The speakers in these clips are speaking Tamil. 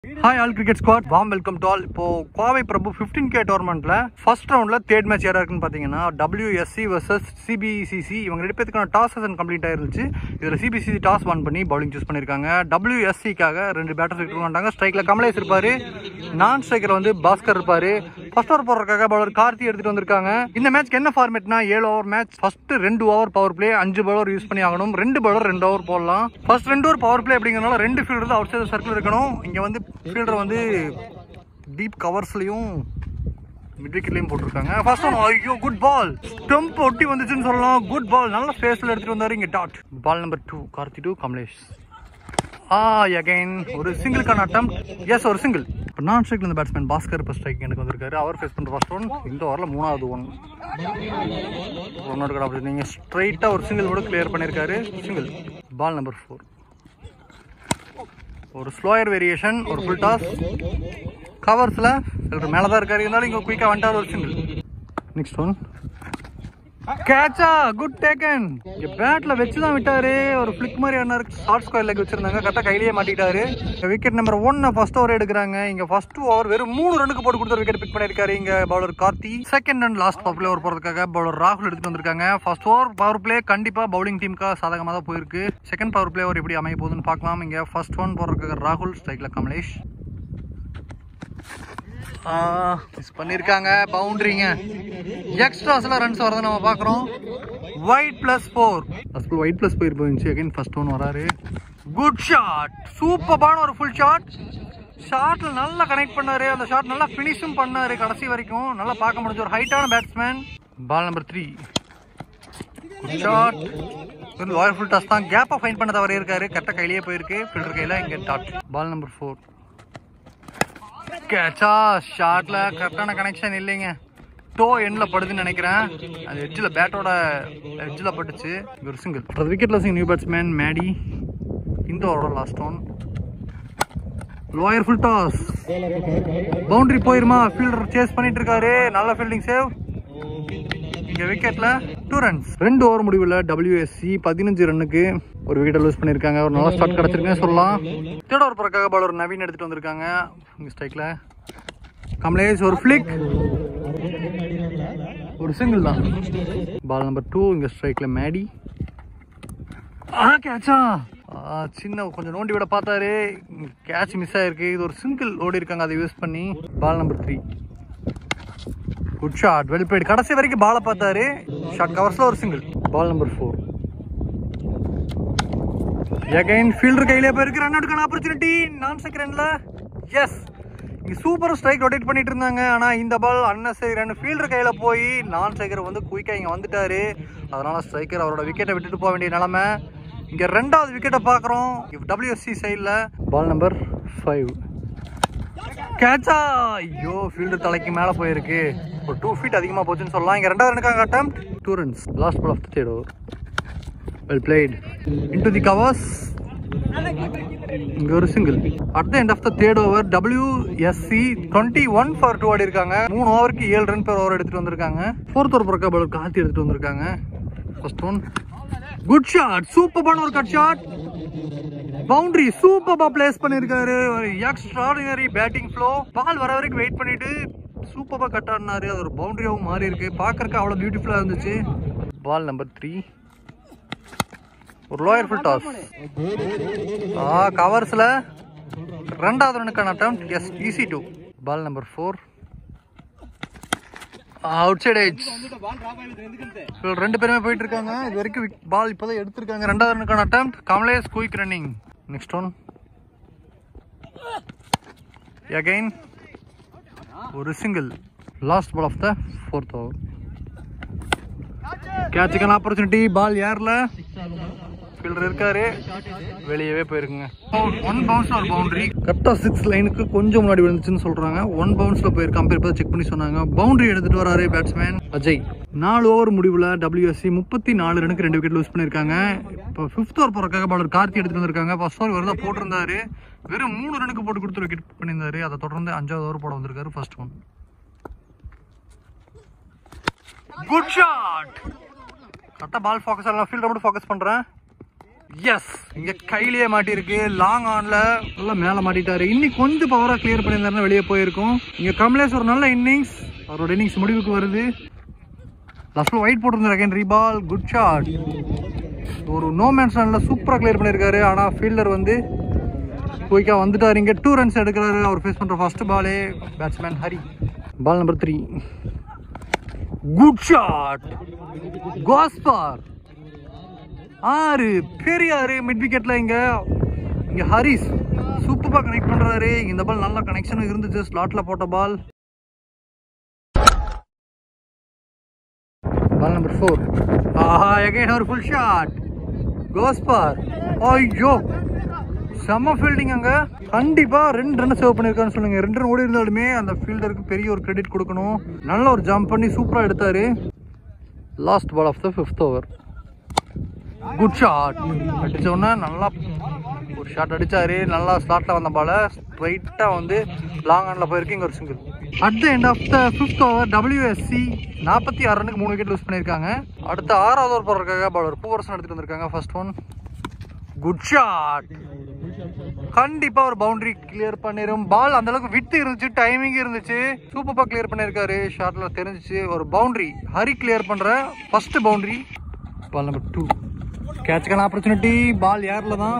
hi all cricket squad warm welcome to all இப்போ கோவை பிரபு 15 கே டோர்னமெண்ட்ல ஃபர்ஸ்ட் ரவுண்ட்ல தேர்ட் மேட்ச் யாரா இருக்குன்னு பாத்தீங்கன்னா WSC வர்சஸ் சிபிசிசி இவங்க ரெண்டு பேத்துக்கான டாஸ் செஷன் கம்ப்ளீட் ஆயிருந்துச்சு இதுல சிபிசிசி டாஸ் ஒன் பண்ணி பவுலிங் சூஸ் பண்ணிருக்காங்க WSC-க்காக ரெண்டு பேட்டர்ஸ் விட்டு வந்தாங்க ஸ்ட்ரைக்ல கமலேஷ் இருப்பாரு நான் ஸ்ட்ரைக்கர் வந்து பாஸ்கர் இருப்பாரு ஃபர்ஸ்ட் ஓவர் போடுறதுக்காக பவுலர் கார்த்தி எடுத்துட்டு வந்திருக்காங்க இந்த மேட்ச்க்கு என்ன ஃபார்மேட்னா ஏழு ஓவர் மேட்ச் ஃபர்ஸ்ட் ரெண்டு ஓவர் பவர் பிளே அஞ்சு பவுலர் யூஸ் பண்ணி ஆகணும் ரெண்டு பவுலர் ரெண்டு ஓவர் போடலாம் ஃபர்ஸ்ட் ரெண்டு ஓவர் பவர் பிளே அப்படிங்கறனால ரெண்டு ஃபீல்டர் அவுட் சைடு சர்க்கிள் இருக்கணும் இங்க வந்து ஃபீல்டர் வந்து டீப் கவர்ஸ்லயும் மிட் விக்கெட்லயும் போட்டிருக்காங்க ஃபர்ஸ்ட் ஒன் ஐயோ குட் பால் ஸ்டம்ப் ஒட்டி வந்துச்சுன்னு சொல்லலாம் குட் பால் நல்ல ஸ்பேஸ்ல எடுத்துட்டு வந்தாரு இங்க dot ball number two Karthi to Kamalesh ah again ஒரு சிங்கிள்கான அட்டம் எஸ் ஒரு சிங்கிள் இப்போ நான் ஸ்ட்ரைக்ல இந்த பேட்ஸ்மேன் பாஸ்கர் இப்போ ஸ்ட்ரைக் எனக்கு வந்திருக்காரு அவர் ஃபேஸ் பண்ணுற ஃபர்ஸ்ட் ஒன் இந்த ஓவரில் மூணாவது ஒன் ஒன்னோட கடை நீங்கள் ஸ்ட்ரைட்டாக ஒரு சிங்கிள் கூட கிளியர் பண்ணியிருக்காரு சிங்கிள் பால் நம்பர் ஃபோர் ஒரு ஸ்லோயர் வேரியேஷன் ஒரு ஃபுல் டாஸ் கவர்ஸில் சிலர் மேலே தான் இருக்காரு இருந்தாலும் இங்கே குயிக்காக வந்துட்டார் ஒரு சிங்கிள் நெக்ஸ்ட் ஒன் கேட்சா குட் டேக்கன் இங்க பேட்ல வச்சு தான் விட்டாரு ஒரு ஃபிளிக் மாதிரி ஆனாரு ஷார்ட் ஸ்கொயர் லெக் வச்சிருந்தாங்க கரெக்டா கையிலேயே மாட்டிட்டாரு wicket number one first over எடுக்கிறாங்க இங்க ஃபர்ஸ்ட் ஓவர் வெறும் மூணு ரனுக்கு போட்டு கொடுத்த விக்கெட் பிக் பண்ணிருக்காரு இங்க bowler Karthi second and last power play over போறதுக்காக பவுலர் ராகுல் எடுத்துட்டு வந்திருக்காங்க ஃபர்ஸ்ட் ஓவர் பவர் பிளே கண்டிப்பா பவுலிங் டீமுக்கு சாதகமா தான் போயிருக்கு செகண்ட் பவர் பிளே ஓவர் எப்படி அமைய போகுதுன்னு பார்க்கலாம் இங்க ஃபர்ஸ்ட் ஒன் போறதுக்காக ராகுல் ஸ்ட்ரைக்ல கமலேஷ் மிஸ் பண்ணிருக்காங்க பவுண்டரிங்க எக்ஸ்ட்ராஸ்ல ரன்ஸ் வரதை நம்ம பார்க்குறோம் wide plus four first wide plus போயிரு போயிருந்துச்சு அகைன் ஃபர்ஸ்ட் ஒன் வராரு குட் ஷாட் சூப்பரான ஒரு ஃபுல் ஷாட் ஷாட்ல நல்லா கனெக்ட் பண்ணாரு அந்த ஷாட் நல்லா ஃபினிஷும் பண்ணாரு கடைசி வரைக்கும் நல்லா பார்க்க முடிஞ்ச ஒரு ஹைட்டான batsman ball number three good shot lower full toss தான் கேப்பை ஃபைன் பண்ண தவறே இருக்காரு கரெக்டாக கையிலேயே போயிருக்கு ஃபில்டர் கையில் இங்கே டாட் பால் நம்பர் ஃபோர் கேட்சா ஷாட்ல கரெக்டான கனெக்ஷன் இல்லைங்க டோ எண்ட்ல படுதுன்னு நினைக்கிறேன் அது எட்ஜில் பேட்டோட எட்ஜில் பட்டுச்சு இங்க ஒரு சிங்கிள் அது விக்கெட்ல சிங் நியூ பேட்ஸ்மேன் மேடி இந்த ஓவரோட last one lower full toss boundary போயிருமா ஃபீல்டர் சேஸ் பண்ணிட்டு இருக்காரு நல்ல ஃபீல்டிங் சேவ் இங்க விக்கெட்ல டூ ரன்ஸ் ரெண்டு ஓவர் முடிவில் டபிள்யூஎஸ்சி பதினஞ்சு ரன்னுக்கு ஒரு விக்கெட்டை லூஸ் பண்ணியிருக்காங்க ஒரு நல்ல ஸ்டார்ட் கிடச்சிருக்குன்னு சொல்லலாம் தேர்ட் ஓவர் பிறக்காக பாலர் நவீன் எடுத்துட்டு வந்திருக்காங்க இங்க ஸ்ட்ரைக்ல கமலேஷ் ஒரு ஃபிளிக் ஒரு சிங்கிள் தான் பால் நம்பர் டூ இங்க ஸ்ட்ரைக்ல மேடி ஆ கேட்சா சின்ன கொஞ்சம் நோண்டி விட பார்த்தாரு கேட்ச் மிஸ் ஆயிருக்கு இது ஒரு சிங்கிள் ஓடி இருக்காங்க அதை யூஸ் பண்ணி ball number three good shot well played கடைசி வரைக்கும் பாலை பார்த்தாரு ஷாட் கவர்ஸ்ல ஒரு single ball number four again fielder கையிலே போயிருக்கு ரன் அவுட்கான ஆப்பர்ச்சுனிட்டி நான் செகண்ட்ல எஸ் இங்க சூப்பர் ஸ்ட்ரைக் ரொட்டேட் பண்ணிட்டு இருந்தாங்க ஆனா இந்த பால் அன்னசரி ரன் ஃபீல்டர் கையில போய் நான் ஸ்ட்ரைக்கர் வந்து குயிக்கா இங்க வந்துட்டாரு அதனால ஸ்ட்ரைக்கர் அவரோட விக்கெட்டை விட்டுட்டு போக வேண்டிய நிலைமை இங்க ரெண்டாவது விக்கெட்டை பாக்குறோம் டபிள்யூஎஸ்சி சைட்ல பால் நம்பர் ஃபைவ் கேட்சா ஐயோ ஃபீல்டர் தலைக்கு மேல போயிருக்கு ஒரு டூ ஃபீட் அதிகமா போச்சுன்னு சொல்லலாம் இங்க ரெண்டாவது ரனுக்காக attempt two runs last ball of the third over well played into the covers இங்க ஒரு single at the end of the third over WSC twenty one for two ஆடி இருக்காங்க மூணு ஓவருக்கு ஏழு ரன் பேர் ஓவர் எடுத்துட்டு வந்திருக்காங்க ஃபோர்த் ஓவர் பிறக்க பாலர் காத்தி எடுத்துட்டு வந்திருக்காங்க ஃபர்ஸ்ட் ஒன் குட் ஷாட் சூப்பரான ஒரு கட் ஷாட் பவுண்டரி சூப்பரா பிளேஸ் பண்ணிருக்காரு ஒரு எக்ஸ்ட்ராடினரி பேட்டிங் ஃப்ளோ பால் வர வரைக்கும் வெயிட் பண்ணிட்டு சூப்பரா கட் ஆடினாரு அது ஒரு பவுண்டரியாவும் மாறி இருக்கு பாக்குறதுக்கு அவ்வளவு பியூட்டிஃபுல்லா இருந்துச்சு பால் நம்பர் த்ரீ ஒரு லோயர் ஃபுல் டாஸ் ஆ கவர்ஸ்ல ரெண்டாவது ரனுக்கான attempt yes easy two ball number four outside edge ரெண்டு பேருமே போயிட்டு இருக்காங்க இது வரைக்கும் பால் இப்போதான் எடுத்திருக்காங்க ரெண்டாவது ரனுக்கான attempt Kamalesh quick running next one again ஒரு single last ball of the fourth over கேட்சுக்கான ஆப்பர்ச்சுனிட்டி பால் ஏர்ல ஃபீல்டர் இருக்காரு வெளியவே போயிருக்குங்க ஒன் பவுன்ஸ் ஒரு பவுண்டரி கரெக்டாக சிக்ஸ் லைனுக்கு கொஞ்சம் முன்னாடி விழுந்துச்சுன்னு சொல்றாங்க ஒன் பவுன்ஸ்ல போயிருக்கு அம்பேர் இப்போ செக் பண்ணி சொன்னாங்க பவுண்டரி எடுத்துட்டு வராரு பேட்ஸ்மேன் அஜய் நாலு ஓவர் முடிவில் டபிள்யூஎஸ்சி முப்பத்தி நாலு ரனுக்கு ரெண்டு விக்கெட் லூஸ் பண்ணியிருக்காங்க இப்போ ஃபிஃப்த் ஓவர் போறதுக்காக பாலர் கார்த்தி எடுத்துட்டு வந்திருக்காங்க ஃபர்ஸ்ட் ஓவர் வரதான் போட்டிருந்தாரு வெறும் மூணு ரனுக்கு போட்டு கொடுத்து விக்கெட் பண்ணியிருந்தாரு அதை தொடர்ந்து அஞ்சாவது ஓவர் போட வந்திருக்காரு ஃபர்ஸ்ட் ஒன் குட் ஷாட் கரெக்டாக பால் ஃபோக்கஸ் ஆகலாம் ஃபீல்டர் மட்டும் ஃபோக்கஸ் பண்ணுறேன் எஸ் இங்க கையிலேயே மாட்டிருக்கு லாங் ஆன்ல நல்லா மேல மாட்டிட்டாரு இன்னி கொஞ்சம் பவரா கிளியர் பண்ணியிருந்தாருன்னா வெளியே போயிருக்கும் இங்க கமலேஷ் ஒரு நல்ல இன்னிங்ஸ் அவரோட இன்னிங்ஸ் முடிவுக்கு வருது லாஸ்ட்ல ஒயிட் போட்டிருந்த செகண்டரி பால் குட் ஷாட் ஒரு நோ மேன்ஸ் ரன்ல சூப்பரா கிளியர் பண்ணியிருக்காரு ஆனா ஃபீல்டர் வந்து குயிக்கா வந்துட்டாரு இங்க டூ ரன்ஸ் எடுக்கிறாரு அவர் ஃபேஸ் பண்ற ஃபர்ஸ்ட் பாலே batsman Hari ball number three good shot goes for ஆறு பெரியாரு மிட் விக்கெட்ல இங்க இங்க ஹரிஸ் சூப்பரா கனெக்ட் பண்றாரு இந்த பால் நல்ல கனெக்ஷனும் இருந்துச்சு ஸ்லாட்ல போட்ட பால் பால் நம்பர் ஃபோர் ஆஹா எகைன் ஒரு ஃபுல் ஷாட் கோஸ்பார் ஐயோ செம்ம ஃபீல்டிங் அங்க கண்டிப்பா ரெண்டு ரன் சேவ் பண்ணிருக்கான்னு சொல்லுங்க ரெண்டு ரன் ஓடி இருந்தாலுமே அந்த ஃபீல்டருக்கு பெரிய ஒரு கிரெடிட் கொடுக்கணும் நல்ல ஒரு ஜம்ப் பண்ணி சூப்பரா எடுத்தாரு last ball of the fifth over good shot அடிச்ச உடனே நல்லா ஒரு ஷாட் அடிச்சாரு நல்லா ஸ்லாட்ல வந்த பால ஸ்ட்ரைட்டா வந்து லாங் ஆன்ல போயிருக்கு இங்க ஒரு single at the end of the fifth over WSC நாற்பத்தி ஆறு ரனுக்கு மூணு விக்கெட் லூஸ் பண்ணியிருக்காங்க அடுத்த ஆறாவது ஓவர் போடுறதுக்காக பாலர் பூவரசன் எடுத்துட்டு வந்திருக்காங்க ஃபர்ஸ்ட் ஒன் குட் ஷாட் கண்டிப்பா ஒரு பவுண்டரி கிளியர் பண்ணிரும் பால் அந்த அளவுக்கு விட்டு இருந்துச்சு டைமிங் இருந்துச்சு சூப்பரா கிளியர் பண்ணிருக்காரு ஷாட்ல தெரிஞ்சிச்சு ஒரு பவுண்டரி ஹரி கிளியர் பண்ற first boundary ball number two கேட்ச்க்கான ஆப்பர்ச்சுனிட்டி பால் ஏர்ல தான்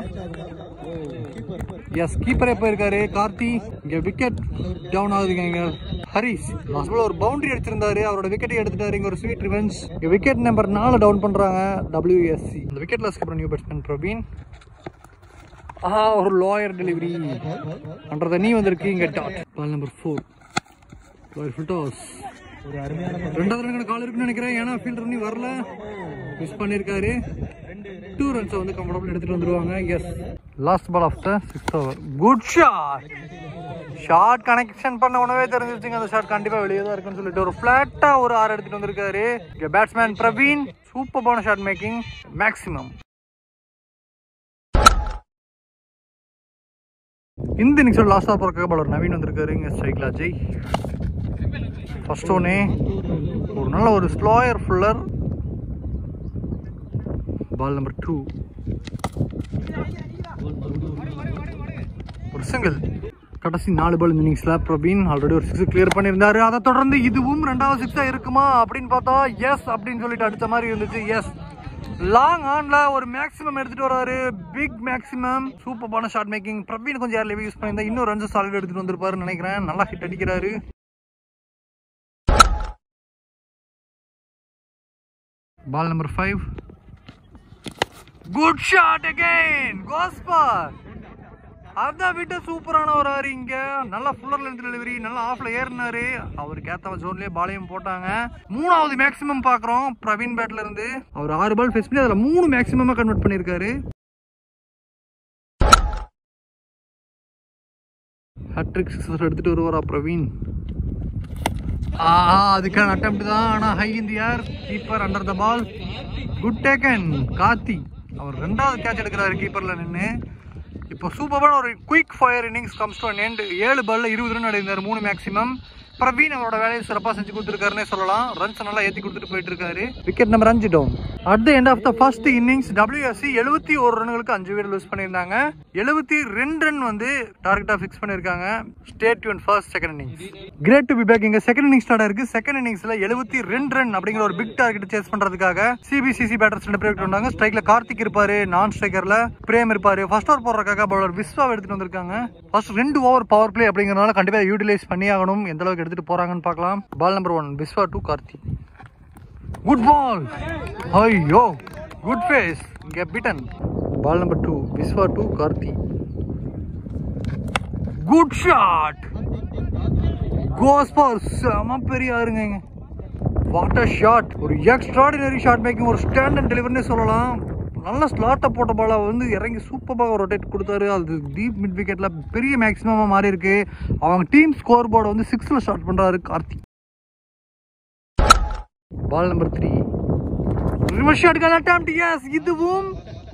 எஸ் கீப்பரே போயிருக்காரு கார்த்தி இங்க விக்கெட் டவுன் ஆகுதுங்க இங்க ஹரிஸ் லாஸ்ட் பால் ஒரு பவுண்டரி அடிச்சிருந்தாரு அவரோட விக்கெட்டை எடுத்துட்டாரு இங்க ஒரு ஸ்வீட் ரிவெஞ்ச் இங்க விக்கெட் நம்பர் நாலு டவுன் பண்றாங்க டபிள்யூஎஸ்சி இந்த விக்கெட் லாஸ்க்கு அப்புறம் நியூ பேட்ஸ்மேன் பிரவீன் ஆஹா ஒரு லாயர் டெலிவரி பண்றத நீ வந்திருக்கு இங்க dot ball number four lower full toss ரெண்டாவது ரன் கால் இருக்குன்னு நினைக்கிறேன் ஏன்னா ஃபீல்டர் நீ வரல மிஸ் பண்ணிருக்காரு டூ ரன்ஸ் வந்து கம்ஃபர்டபுள் எடுத்துட்டு வந்துருவாங்க yes last ball of the six over good shot short connection பண்ண உடனே தெரிஞ்சிருச்சுங்க அந்த ஷாட் கண்டிப்பா வெளியே தான் இருக்குன்னு சொல்லிட்டு ஒரு ஃபிளாட்டா ஒரு ஆறு எடுத்துட்டு வந்திருக்காரு பேட்ஸ்மேன் பிரவீன் சூப்பரான ஷாட் மேக்கிங் மேக்ஸிமம் இந்த இன்னிங்ஸோட லாஸ்ட் ஆஃப் போகிறக்காக பாலர் நவீன் வந்திருக்காரு இங்கே ஸ்ட்ரைக்ல அஜய் ஃபர்ஸ்ட் ஒன்னே ஒரு நல்ல ஒரு slower fuller ball number two ஒரு சிங்கிள் கடைசி நாலு பால் இந்த இன்னிங்ஸ்ல பிரவீன் ஆல்ரெடி ஒரு சிக்ஸ் கிளியர் பண்ணியிருந்தாரு அதை தொடர்ந்து இதுவும் ரெண்டாவது சிக்ஸா இருக்குமா அப்படின்னு பார்த்தா எஸ் அப்படின்னு சொல்லிட்டு அடிச்ச மாதிரி இருந்துச்சு எஸ் லாங் ஆன்ல ஒரு மேக்ஸிமம் எடுத்துட்டு வராரு பிக் மேக்ஸிமம் சூப்பரான ஷாட் மேக்கிங் பிரவீன் கொஞ்சம் ஏர்ல யூஸ் பண்ணியிருந்தா இன்னும் ரன்ஸ் சாலிட் எடுத்துட்டு வந்திருப்பாருன்னு நினைக்கிறேன் நல்லா ஹிட் அடிக்கிறாரு ball number five good shot again goes for அதை விட சூப்பரான ஒரு ஆறு இங்க நல்லா ஃபுல்லர் லென்த் டெலிவரி நல்லா ஆஃப்ல ஏறினாரு அவருக்கு ஏத்த ஜோன்லயே பாலையும் போட்டாங்க மூணாவது மேக்ஸிமம் பாக்குறோம் பிரவீன் பேட்ல இருந்து அவர் ஆறு பால் ஃபேஸ் பண்ணி அதுல மூணு மேக்ஸிமமா கன்வெர்ட் பண்ணிருக்காரு ஹட்ரிக் சிக்ஸஸ் எடுத்துட்டு வருவாரா பிரவீன் ஆ அதுக்கான அட்டம் தான் ஆனா high in the air keeper under the ball good taken Karthi அவர் ரெண்டாவது கேட்ச் எடுக்கிறாரு கீப்பர்ல நின்று இப்போ சூப்பரான ஒரு quick fire innings comes to an end ஏழு பால்ல இருபது ரன் அடைந்தார் மூணு மேக்ஸிமம் பிரவீன் அவரோட வேலையை சிறப்பாக செஞ்சு கொடுத்துருக்காருன்னே சொல்லலாம் ரன்ஸ் நல்லா ஏற்றி கொடுத்துட்டு போயிட்டு இருக்காரு விக்கெட் நம்பர் அஞ்சு down at the end of the first innings WSC எழுபத்தி ஒரு ரன்களுக்கு அஞ்சு விக்கெட் லூஸ் பண்ணியிருந்தாங்க எழுபத்தி ரெண்டு ரன் வந்து டார்கெட்டாக ஃபிக்ஸ் பண்ணியிருக்காங்க ஸ்டேட் யூன் first second innings great to be back இங்க செகண்ட் இன்னிங்ஸ் ஸ்டார்ட் இருக்கு செகண்ட் இன்னிங்ஸ்ல எழுபத்தி ரெண்டு ரன் அப்படிங்கிற ஒரு பிக் டார்கெட் சேஸ் பண்றதுக்காக சிபிசிசி பேட்டர்ஸ் ரெண்டு பேர் வந்தாங்க ஸ்ட்ரைக்ல கார்த்திக் இருப்பாரு நான் ஸ்ட்ரைக்கர்ல பிரேம் இருப்பாரு ஃபர்ஸ்ட் ஓவர் போடுறதுக்காக பவுலர் விஸ்வா எடுத்துட்டு வந்திருக்காங்க ஃபர்ஸ்ட் ரெண்டு ஓவர் பவர் பிளே அப்படிங்கறதுனால கண்டிப்பா யூட்டிலைஸ் பண்ணி ஆகணும் எந்த அளவுக்கு எடுத்துட்டு போறாங்கன்னு பார்க்கலாம் ball number one Viswa to Karthik good ball ஐயோ குட் ஃபேஸ் இங்க பிட்டன் ball number two Viswa to Karthi good shot goes for செம பெரிய ஆறுங்க இங்க வாட் அ ஷாட் ஒரு எக்ஸ்ட்ராடினரி ஷாட் மேக்கிங் ஒரு ஸ்டாண்ட் அண்ட் டெலிவரினே சொல்லலாம் நல்ல ஸ்லாட்டை போட்ட பாலை வந்து இறங்கி சூப்பராக ரொட்டேட் கொடுத்தாரு அது டீப் மிட் விக்கெட்ல பெரிய மேக்ஸிமமாக மாறி இருக்கு அவங்க டீம் ஸ்கோர் போர்டை வந்து சிக்ஸில் ஸ்டார்ட் பண்ணுறாரு Karthik ball number three reverse shot attempt yes இதுவும்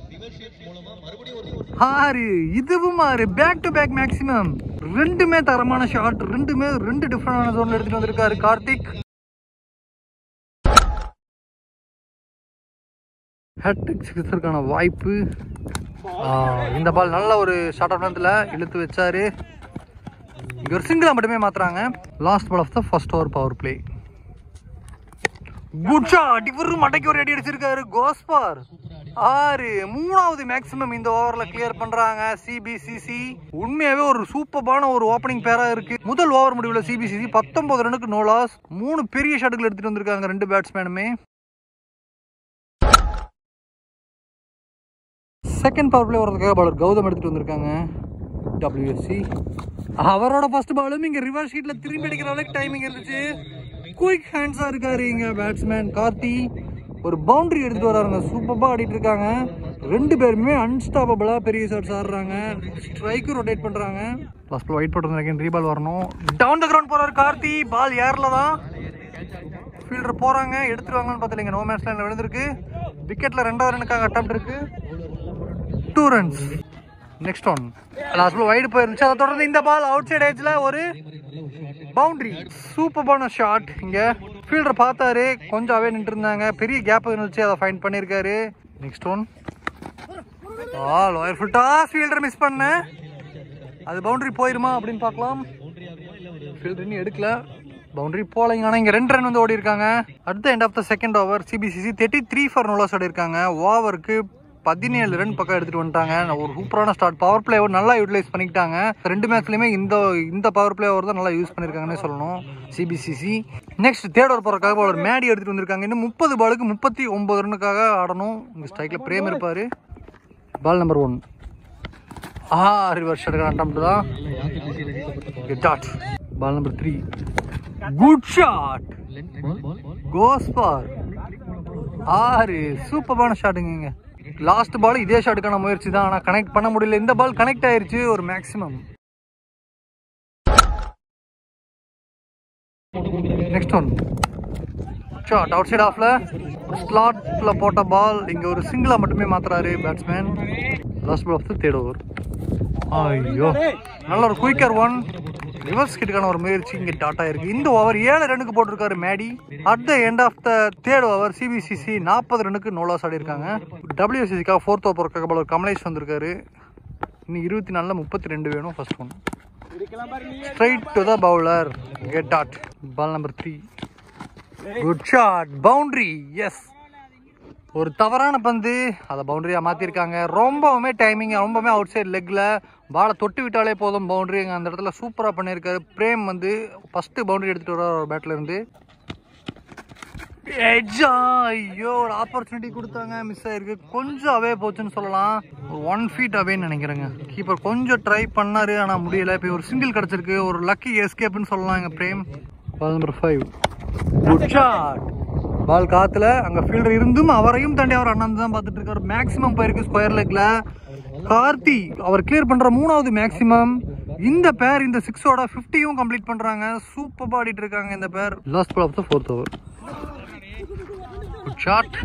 ஆறு இதுவும் ஆறு பேக் டு பேக் மேக்ஸிமம் ரெண்டுமே தரமான ஷாட் ரெண்டுமே ரெண்டு டிஃப்ரெண்டான ஜோன்ல எடுத்துட்டு வந்திருக்காரு கார்த்திக் ஹேட்ரிக் சிக்ஸருக்கான வாய்ப்பு ஆ, இந்த பால் நல்ல ஒரு ஷார்ட் ஆஃப் நேரத்தில் இழுத்து வச்சாரு இங்க ஒரு சிங்கிளா மட்டுமே மாத்துறாங்க last ball of the first over power play good shot இவரு மட்டைக்கு ஒரு அடி அடிச்சிருக்காரு கோஸ்பார் ஆறு மூணாவது மேக்ஸிமம் இந்த ஓவர்ல கிளியர் பண்றாங்க சிபிசிசி உண்மையாவே ஒரு சூப்பரான ஒரு ஓப்பனிங் பேரா இருக்கு முதல் ஓவர் முடிவுல சிபிசிசி பத்தொன்பது ரனுக்கு நோ லாஸ் மூணு பெரிய ஷாட்டுகள் எடுத்துட்டு வந்திருக்காங்க ரெண்டு பேட்ஸ்மேனுமே செகண்ட் பவர் பிளே வரதுக்காக பாலர் கௌதம் எடுத்துட்டு வந்திருக்காங்க டபிள்யூஎஸ்சி அவரோட ஃபர்ஸ்ட் பாலும் இங்க ரிவர்ஸ் ஷீட்ல திரும்பி அடிக்கிற அளவுக்கு டைமிங் இருந்துச்சு குயிக் ஹேண்ட்ஸா இருக்காரு இங்க பேட்ஸ்மேன் கார்த்தி ஒரு பவுண்டரி எடுத்துட்டு வராங்க சூப்பரா ஆடிட்டு இருக்காங்க ரெண்டு பேருமே அன்ஸ்டாப்பபிளா பெரிய ஷாட்ஸ் ஆடுறாங்க ஸ்ட்ரைக்கும் ரொட்டேட் பண்றாங்க லாஸ்ட்ல ஒயிட் போட்டு செகண்ட் ரீபால் வரணும் டவுன் த கிரவுண்ட் போறாரு கார்த்தி பால் ஏர்ல தான் ஃபீல்டர் போறாங்க எடுத்துருவாங்கன்னு பார்த்தீங்க நோ மேட்ச் லைன்ல விழுந்திருக்கு விக்கெட்ல ரெண்டாவது ரனுக்காக அட்டம் இருக்கு டூ ரன்ஸ் நெக்ஸ்ட் ஒன் லாஸ்ட்ல வைடு போயிருந்துச்சு அதை தொடர்ந்து இந்த பால் அவுட் சைட் ஏஜ்ல ஒரு பவுண்டரி சூப்பரான ஷாட் இங்க ஃபீல்டர் பார்த்தாரு கொஞ்சம் அவே நின்று இருந்தாங்க பெரிய கேப் இருந்துச்சு அதை ஃபைண்ட் பண்ணியிருக்காரு next one ah lower full toss fielder miss பண்ணேன் அது பவுண்டரி போயிருமா அப்படின்னு பார்க்கலாம் ஃபீல்டர் இன்னும் எடுக்கல பவுண்டரி போலைங்க ஆனால் இங்கே ரெண்டு ரன் வந்து ஓடி இருக்காங்க at the end of the second over CBCC thirty three for no loss ஆடி இருக்காங்க ஓவருக்கு பதினேழு ரன் பக்கம் எடுத்துட்டு வந்துட்டாங்க ஒரு சூப்பரான ஸ்டார்ட் பவர் பிளே நல்லா யூட்டிலைஸ் பண்ணிக்கிட்டாங்க ரெண்டு மேட்ச்லையுமே இந்த இந்த பவர் பிளே ஓவர் தான் நல்லா யூஸ் பண்ணியிருக்காங்கன்னே சொல்லணும் சிபிசிசி நெக்ஸ்ட் தேர்ட் ஓவர் போகிறக்காக ஒரு மேடி எடுத்துட்டு வந்திருக்காங்க இன்னும் முப்பது பாலுக்கு முப்பத்தி ஒன்பது ரன்னுக்காக ஆடணும் இந்த ஸ்ட்ரைக்கில் பிரேம் இருப்பார் ball number one ah reverse எடுக்கிற அட்டம் தான் dot ball number three good shot goes for ஆறு சூப்பரான ஷாட்டுங்க லாஸ்ட் பால் இதே ஷாட்டுக்கான முயற்சி தான் ஆனால் கனெக்ட் பண்ண முடியல இந்த பால் கனெக்ட் ஆயிருச்சு ஒரு maximum next one shot outside ஆஃப்ல ஸ்லாட்ல போட்ட பால் இங்க ஒரு சிங்கிளா மட்டுமே மாத்துறாரு batsman last ball of the third over ஐயோ நல்ல ஒரு குயிக்கர் ஒன் ரிவர்ஸ் கிட்டுக்கான ஒரு முயற்சி இங்க டாட்டா இருக்கு இந்த ஓவர் ஏழு ரனுக்கு போட்டிருக்காரு Maddy at the end of the third over CBCC நாற்பது ரனுக்கு நோலாஸ் ஆடி இருக்காங்க டபிள்யூசிசிக்காக ஃபோர்த் ஓவர் போறதுக்காக பாலர் கமலேஷ் வந்திருக்காரு இன்னும் இருபத்தி நாலில் முப்பத்தி ரெண்டு வேணும் first one straight to the bowler get dot ball number three good shot boundary எஸ் ஒரு தவறான பந்து அதை பவுண்டரியாக மாற்றிருக்காங்க ரொம்பவுமே டைமிங் ரொம்பவுமே அவுட் சைட் லெக்கில் பாலை தொட்டு விட்டாலே போதும் பவுண்டரி அந்த இடத்துல சூப்பராக பண்ணியிருக்காரு பிரேம் வந்து ஃபஸ்ட்டு பவுண்டரி எடுத்துகிட்டு வர ஒரு பேட்டில் இருந்து எஜ்ஜா ஐயோ ஒரு ஆப்பர்ச்சுனிட்டி கொடுத்தாங்க மிஸ் ஆயிருக்கு கொஞ்சம் அவே போச்சுன்னு சொல்லலாம் ஒரு ஒன் ஃபீட் அவேன்னு நினைக்கிறேங்க கீப்பர் கொஞ்சம் ட்ரை பண்ணாரு ஆனால் முடியல இப்போ ஒரு சிங்கிள் கிடச்சிருக்கு ஒரு லக்கி எஸ்கேப்னு சொல்லலாம் எங்கள் Prem ball number five good shot ball காத்துல அங்க ஃபீல்டர் இருந்தும் அவரையும் தாண்டி அவர் அண்ணன் தான் பார்த்துட்டு இருக்காரு மேக்ஸிமம் போயிருக்கு ஸ்கொயர் லெக்ல கார்த்தி அவர் கிளியர் பண்ற மூணாவது மேக்ஸிமம் இந்த பேர் இந்த சிக்ஸோட ஃபிஃப்டியும் கம்ப்ளீட் பண்றாங்க சூப்பர் ஆடிட்டு இருக்காங்க இந்த பேர் last ball of the fourth over good shot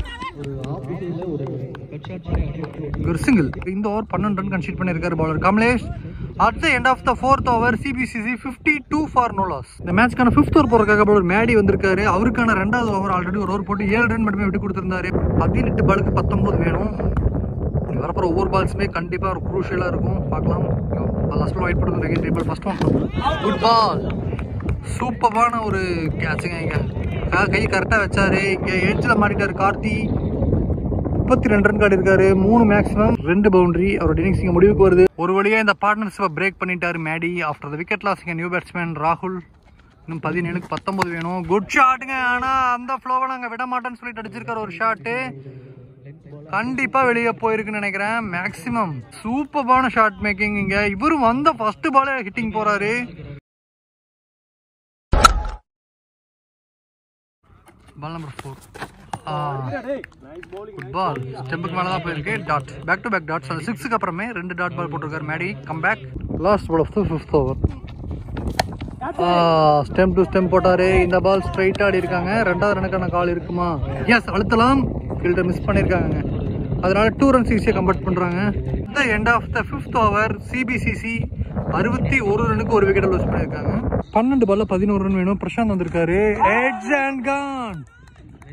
ஒரு சிங்கிள் இந்த ஓவர் பன்னெண்டு ரன் கன்சிட் பண்ணியிருக்காரு bowler Kamalesh at the end of the fourth over CBCC fifty two for no loss இந்த மேட்ச்க்கான ஃபிஃப்த் ஓவர் போறதுக்காக பவுலர் மேடி வந்திருக்காரு அவருக்கான ரெண்டாவது ஓவர் ஆல்ரெடி ஒரு ஓவர் போட்டு ஏழு ரன் மட்டுமே விட்டு கொடுத்திருந்தாரு பதினெட்டு பாலுக்கு பத்தொன்பது வேணும் இங்க வரப்போற ஒவ்வொரு பால்ஸுமே கண்டிப்பா ஒரு குரூஷியலா இருக்கும் பார்க்கலாம் லாஸ்ட்ல ஒயிட் போட்டு second triple first one good ball சூப்பரான ஒரு கேட்சுங்க இங்க கா- கை கரெக்டா வச்சாரு இங்க எட்ஜில் மாட்டிட்டாரு கார்த்தி முப்பத்தி ரெண்டு ரன் கார்டு இருக்காரு மூணு மேக்ஸிமம் ரெண்டு பவுண்டரி அவரோட இன்னிங்ஸ் இங்க முடிவுக்கு வருது ஒரு வழியா இந்த பார்ட்னர்ஷிப்பை பிரேக் பண்ணிட்டாரு Maddy after the wicket loss இங்க நியூ பேட்ஸ்மேன் ராகுல் இன்னும் பதினேழுக்கு பத்தொன்பது வேணும் குட் ஷாட்டுங்க ஆனா அந்த ஃப்ளோவை நாங்க விட மாட்டோம்னு சொல்லிட்டு அடிச்சிருக்காரு ஒரு ஷாட்டு கண்டிப்பா வெளியே போயிருக்குன்னு நினைக்கிறேன் மேக்ஸிமம் சூப்பரான ஷாட் மேக்கிங் இங்க இவரும் வந்த ஃபர்ஸ்ட் பாலே ஹிட்டிங் போறாரு ball number four good ball ஸ்டெம்புக்கு மேலே தான் போயிருக்கு dot back to back dots அந்த சிக்ஸுக்கு அப்புறமே ரெண்டு டாட் பால் போட்டிருக்காரு Maddy come back last ball of the fifth over stump to stump போட்டாரு இந்த பால் ஸ்ட்ரைட் ஆடி இருக்காங்க ரெண்டாவது ரனுக்கான கால் இருக்குமா எஸ் அழுத்தலாம் ஃபீல்டர் மிஸ் பண்ணியிருக்காங்க அதனால டூ ரன்ஸ் ஈஸியாக கம்ப்ளீட் பண்ணுறாங்க the end of the fifth over CBCC அறுபத்தி ஒரு ரனுக்கு ஒரு விக்கெட் லூஸ் பண்ணியிருக்காங்க பன்னெண்டு பால்ல பதினோரு ரன் வேணும் பிரசாந்த் வந்திருக்காரு எட்ஜ் அண்ட் கான்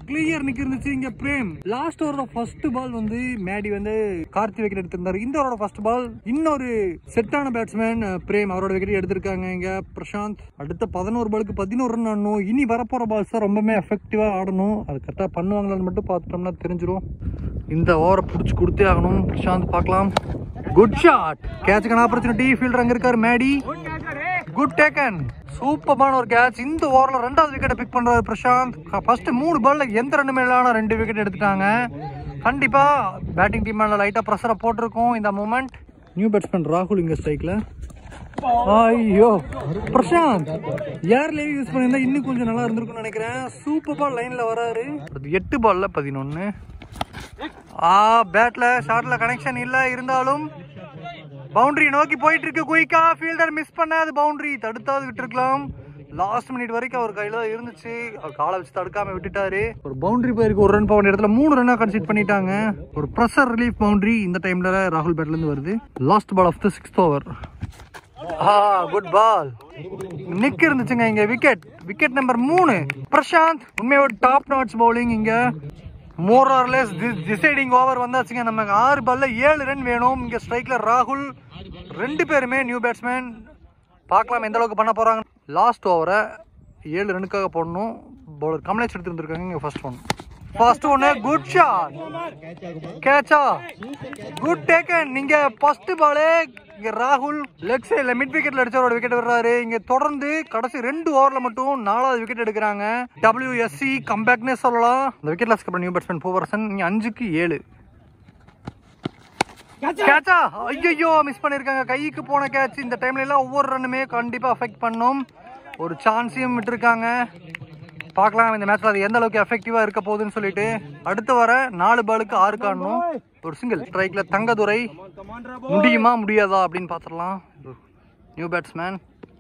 கிளியர் நிக்க இருந்துச்சு இங்க பிரேம் லாஸ்ட் ஓவரோட ஃபர்ஸ்ட் பால் வந்து மேடி வந்து கார்த்தி விக்கெட் எடுத்திருந்தாரு இந்த ஓவரோட ஃபர்ஸ்ட் பால் இன்னொரு செட்டான பேட்ஸ்மேன் பிரேம் அவரோட விக்கெட் எடுத்திருக்காங்க இங்க பிரசாந்த் அடுத்த பதினோரு பாலுக்கு பதினோரு ரன் ஆடணும் இனி வரப்போற பால்ஸ் தான் ரொம்பவே எஃபெக்டிவா ஆடணும் அது கரெக்டா பண்ணுவாங்களான்னு மட்டும் பார்த்துட்டோம்னா தெரிஞ்சிரும் இந்த ஓவரை பிடிச்சி கொடுத்தே ஆகணும் பிரசாந்த் பார்க்கலாம் குட் ஷாட் கேட்சுக்கான ஆப்பர்ச்சுனிட்டி ஃபீல்டர் அங்க இருக்காரு மேடி குட் டேக்கன் சூப்பரான ஒரு கேட்ச் இந்த ஓவரில் ரெண்டாவது விக்கெட்டை பிக் பண்றாரு பிரசாந்த் ஃபர்ஸ்ட் மூணு பால்ல எந்த ரெண்டு மேலான ரெண்டு விக்கெட் எடுத்துட்டாங்க கண்டிப்பா பேட்டிங் டீம் மேல லைட்டா ப்ரெஷரை போட்டிருக்கோம் இந்த மூமெண்ட் நியூ பேட்ஸ்மேன் ராகுல் இங்க ஸ்ட்ரைக்ல ஐயோ பிரசாந்த் ஏர் லைவ் யூஸ் பண்ணியிருந்தா இன்னும் கொஞ்சம் நல்லா இருந்திருக்கும்னு நினைக்கிறேன் சூப்பர் பால் லைன்ல வராரு அது எட்டு பால்ல பதினொன்னு ஆ பேட்ல ஷாட்ல கனெக்ஷன் இல்ல இருந்தாலும் பவுண்டரி நோக்கி போயிட்டு இருக்கு குயிக்கா ஃபீல்டர் மிஸ் பண்ண அது பவுண்டரி தடுத்தாவது விட்டுருக்கலாம் லாஸ்ட் மினிட் வரைக்கும் அவர் கையில தான் இருந்துச்சு அவர் காலை வச்சு தடுக்காம விட்டுட்டாரு ஒரு பவுண்டரி போயிருக்கு ஒரு ரன் போன இடத்துல மூணு ரன்னா கன்சிட் பண்ணிட்டாங்க ஒரு ப்ரெஷர் ரிலீஃப் பவுண்டரி இந்த டைம்ல ராகுல் பேட்ல இருந்து வருது last ball of the sixth over ah good ball nick இருந்துச்சுங்க இங்க விக்கெட் விக்கெட் நம்பர் மூணு பிரசாந்த் உண்மையோட டாப் நாட்ஸ் பவுலிங் இங்க மோர் ஆர்லெஸ் டிசைடிங் ஓவர் வந்தாச்சுங்க நமக்கு ஆறு பால்ல ஏழு ரன் வேணும் இங்க ஸ்ட்ரைக்ல ராகுல் ரெண்டு பேருமே நியூ பேட்ஸ்மேன் பார்க்கலாம் எந்த அளவுக்கு பண்ண போறாங்க லாஸ்ட் ஓவரை ஏழு ரனுக்காக போடணும் பவுலர் கமலேஷ் எடுத்துருந்துருக்காங்க இங்க ஃபர்ஸ்ட் ஒன் ஃபர்ஸ்ட் ஒன்னு குட் ஷாட் கேட்சா குட் டேக்கன் நீங்க ஃபர்ஸ்ட் பாலே இங்க ராகுல் லெக் சைடுல மிட் விக்கெட்ல அடிச்சவரோட விக்கெட் விடுறாரு இங்க தொடர்ந்து கடைசி ரெண்டு ஓவர்ல மட்டும் நாலாவது விக்கெட் எடுக்கிறாங்க டபிள்யூஎஸ்சி கம்பேக்னே சொல்லலாம் இந்த விக்கெட் லாஸ்க்கு அப்புறம் நியூ பேட்ஸ்மேன் பூவரசன் இங்க அஞ்சுக்கு ஏழு கேட்சா ஐயோ மிஸ் பண்ணிருக்காங்க கைக்கு போன கேட்ச் இந்த டைம்ல எல்லாம் ஒவ்வொரு ரன்னுமே கண்டிப்பா அஃபெக்ட் பண்ணும் ஒரு சான்ஸையும் விட்டுருக்காங்க பார்க்கலாம் இந்த மேட்ச்ல அது எந்த அளவுக்கு எஃபெக்டிவா இருக்க போகுதுன்னு சொல்லிட்டு அடுத்து வர நாலு பாலுக்கு ஆறு காணணும் ஒரு சிங்கிள் ஸ்ட்ரைக்ல தங்கதுரை முடியுமா முடியாதா அப்படின்னு பார்த்துடலாம் நியூ பேட்ஸ்மேன்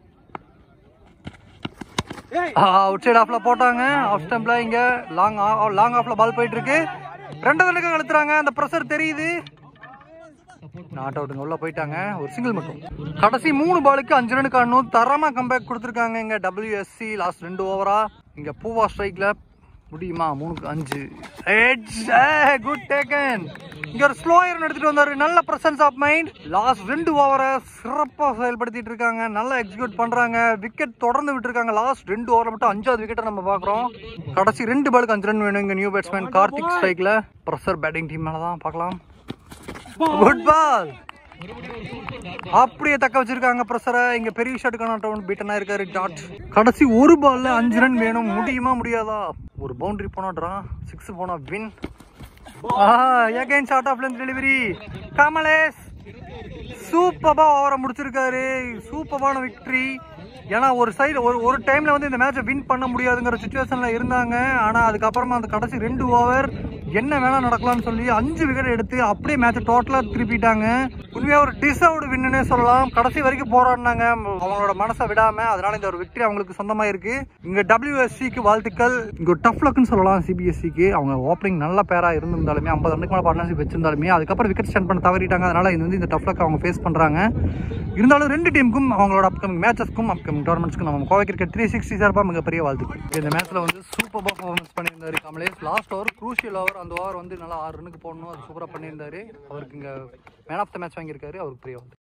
அவுட் சைடு ஆஃப்ல போட்டாங்க ஆஃப் ஸ்டம்ப்ல இங்க லாங் லாங் ஆஃப்ல பால் போயிட்டு இருக்கு ரெண்டாவது நிலைக்கு அழுத்துறாங்க அந்த ப்ரெஷர் தெரியுது நாட் அவுட்டுங்க உள்ள போயிட்டாங்க ஒரு சிங்கிள் மட்டும் கடைசி மூணு பாலுக்கு அஞ்சு ரன் காணணும் தரமா கம்பேக் கொடுத்துருக்காங்க இங்க டபிள்யூஎஸ்சி லாஸ்ட் ரெண்டு ஓவரா இங்க பூவா ஸ்ட்ரைக்ல முடியுமா மூணுக்கு அஞ்சு குட் டேக்கன் இங்க ஒரு ஸ்லோயர் எடுத்துட்டு வந்தாரு நல்ல பிரசன்ஸ் ஆஃப் மைண்ட் லாஸ்ட் ரெண்டு ஓவரை சிறப்பா செயல்படுத்திட்டு இருக்காங்க நல்லா எக்ஸிக்யூட் பண்றாங்க விக்கெட் தொடர்ந்து விட்டுருக்காங்க லாஸ்ட் ரெண்டு ஓவர்ல மட்டும் அஞ்சாவது விக்கெட்டை நம்ம பாக்குறோம் கடைசி ரெண்டு பாலுக்கு அஞ்சு ரன் வேணும் இங்க நியூ பேட்ஸ்மேன் கார்த்திக் ஸ்ட்ரைக்ல ப்ரெஷர் பேட்டிங் டீம் மேலதான் பார்க்கலாம் குட் பால் அப்படியே தக்க வச்சிருக்காங்க ப்ரெஷரை இங்க பெரிய ஷாட்டுக்கான டவுன் பீட்டனா இருக்காரு டாட் கடைசி ஒரு பால்ல அஞ்சு ரன் வேணும் முடியுமா முடியாதா ஒரு பவுண்டரி போனா ட்ரா சிக்ஸ் போனா win again short of length delivery Kamalesh சூப்பரா ஓவரை முடிச்சிருக்காரு சூப்பரான விக்டரி ஏன்னா ஒரு சைடு ஒரு ஒரு டைம்ல வந்து இந்த மேட்சை வின் பண்ண முடியாதுங்கிற சுச்சுவேஷன்ல இருந்தாங்க ஆனா அதுக்கப்புறமா அந்த கடைசி ரெண்டு ஓவர் என்ன வேணா நடக்கலாம்னு சொல்லி அஞ்சு விக்கெட் எடுத்து அப்படியே மேட்ச் டோட்டலா திருப்பிட்டாங்க உண்மையா ஒரு டிசர்வ்டு வின்னுனே சொல்லலாம் கடைசி வரைக்கும் போராடினாங்க அவங்களோட மனசை விடாம அதனால இந்த ஒரு விக்டரி அவங்களுக்கு சொந்தமா இருக்கு இங்க டபிள்யூஎஸ்சிக்கு வாழ்த்துக்கள் இங்க ஒரு டஃப் லக்னு சொல்லலாம் சிபிஎஸ்சிக்கு அவங்க ஓப்பனிங் நல்ல பேரா இருந்திருந்தாலுமே ஐம்பது ரன்னுக்கு மேல பார்ட்னர்ஷிப் வச்சிருந்தாலுமே அதுக்கப்புறம் விக்கெட் ஸ்டாண்ட் பண்ண தவறிட்டாங்க அதனால இது வந்து இந்த டஃப் லக் அவங்க ஃபேஸ் பண்றாங்க இருந்தாலும் ரெண்டு டீமுக்கும் அவங்களோட அப்கமிங் மேட்சஸ்க்கும் அப்கமிங் டோர்னமெண்ட்ஸ்க்கும் நம்ம கோவை கிரிக்கெட் த்ரீ சிக்ஸ்டி சார்பாக மிகப்பெரிய வாழ்த்துக்கள் இந்த மேட்ச்ல வந்து சூப்பர் பர்ஃபார்மன்ஸ் பண்ணியிருந்தாரு Kamalesh last over crucial over அந்த ஓவர் வந்து நல்லா ஆறு ரன்னுக்கு போடணும் அது சூப்பராக பண்ணியிருந்தாரு அவருக்கு இங்கே மேன் ஆஃப் த மேட்ச் வாங்கியிருக்காரு அவருக்கு பெரிய வாழ்த்து